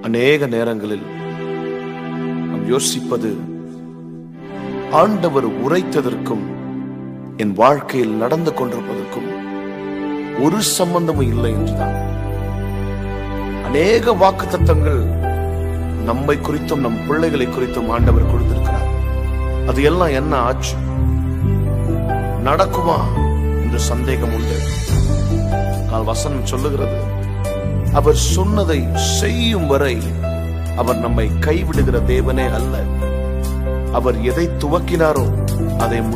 அநேக நேரங்களில் நாம் யோசிப்பது ஆண்டவர் உரைத்ததற்கும் என் வாழ்க்கையில் நடந்து கொண்டிருப்பதற்கும் ஒரு சம்பந்தமும் இல்லை என்றுதான் அநேக வாக்குத்தத்தங்கள் நம்மை குறித்தும் நம் பிள்ளைகளை குறித்தும் ஆண்டவர் கொடுத்திருக்கிறார் அது எல்லாம் என்ன ஆச்சு நடக்குமா என்று சந்தேகம் உண்டு ஆனால் வசனம் சொல்லுகிறது அவர் சொன்னதை செய்யும் வரை அவர் நம்மை கைவிடுகிற தேவனே அல்ல அவர் எதை துவக்கினாரோ அதை